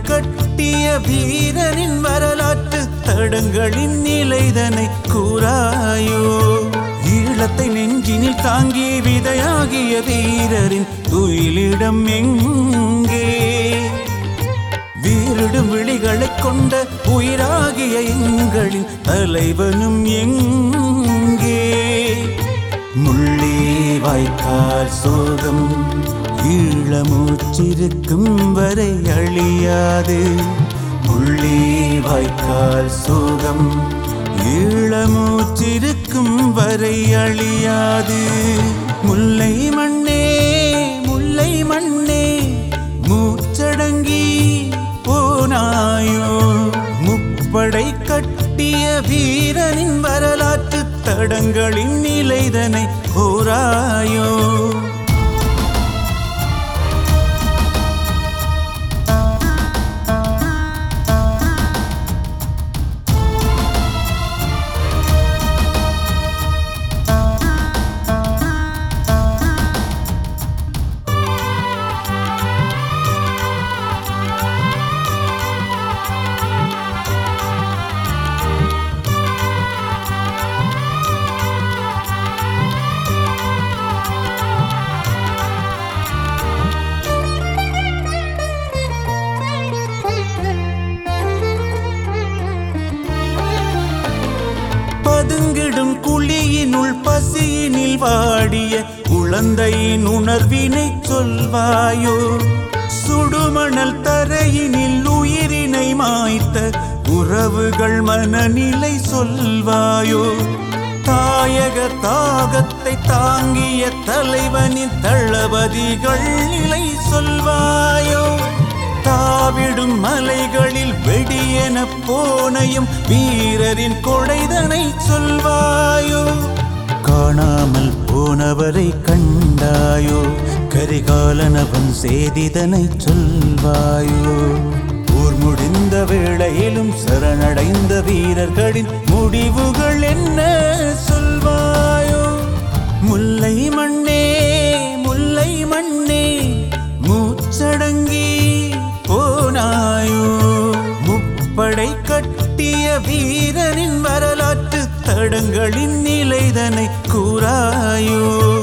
கட்டிய வீரனின் வரலாற்று தடங்களின் நிலைதனை கூறாயோ ஈழத்தை நெஞ்சினில் தாங்கி விதையாகிய வீரரின் துயிலிடம் எங்கே வீரிடும் விழிகளைக் கொண்ட உயிராகிய எங்களின் தலைவனும் எங்கே முள்ளே வாய்க்கால் சோகம் ஈழமூச்சிருக்கும் வரை அழியாது முள்ளே வாய்க்கால் சோகம் ஈழமூச்சிருக்கும் வரை அழியாது முல்லை மண்ணே முல்லை மண்ணே மூச்சடங்கி போனாயோ முப்படை கட்டிய வீரனின் வரலாற்று தடங்களின் நிலைதனை கூறாயோ பதுங்கிடும் குழியினுள் பசியினில் வாடிய குழந்தையின் உணர்வினை சொல்வாயோ சுடுமணல் தரையினில் உயிரினை மாய்த்த உறவுகள் மனநிலை சொல்வாயோ தாயக தாகத்தை தாங்கிய தலைவனின் தளபதிகள் நிலை சொல்வாயோ தாவிடும் மலைகளில் வெடியென போனையும் வீரரின் கொடைதனை சொல்வாயோ காணாமல் போனவரை கண்டாயோ கரிகாலனவன் சேதிதனை சொல்வாயோ போர் முடிந்த வேளையிலும் சரணடைந்த வீரர்களின் முடிவுகள் என்ன சொல்வாயோ முல்லை மண்ணே முல்லை மண்ணே மூச்சடங்கி போனாயோ முப்படை கட்டிய வீரனின் வரலாற்று தடங்களின் நிலைதனை கூறாயோ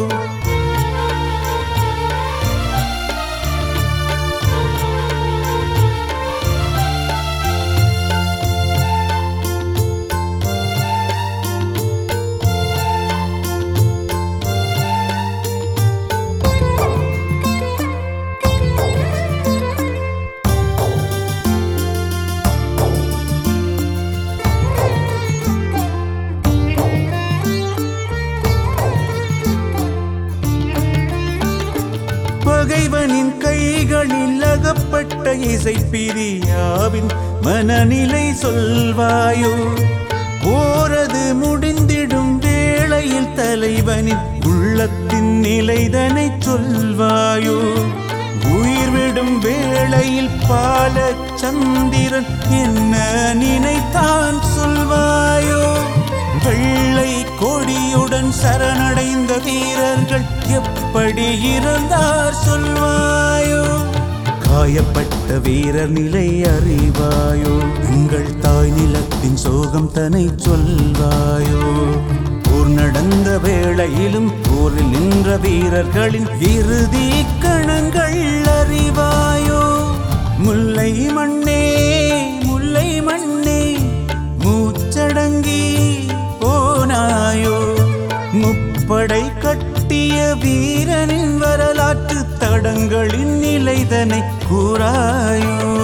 பகைவனின் கைகளில் அகப்பட்ட இசை பிரியாவின் மனநிலை சொல்வாயோ போரது முடிந்திடும் வேளையில் தலைவனின் உள்ளத்தின் நிலைதனை சொல்வாயோ உயிர் விடும் வேளையில் பால சந்திரன் என்ன நினைத்தான் சொல்வாயோ வெள்ளை கொடியுடன் சரணடைந்த வீரர்கள் எப்படி இறந்தார் சொல்வாயோ காயப்பட்ட வீரர் நிலை அறிவாயோ உங்கள் தாய் நிலத்தின் சோகம் தனை சொல்வாயோ போர் நடந்த வேளையிலும் போரில் நின்ற வீரர்களின் இறுதி கணங்கள் அறிவாயோ முல்லை மண்ணே முல்லை மண்ணே மூச்சடங்கி போனாயோ முப்படை கட்டிய வீரனின் வரலாற்று தடங்களின் நிலைதனை கூறாயோ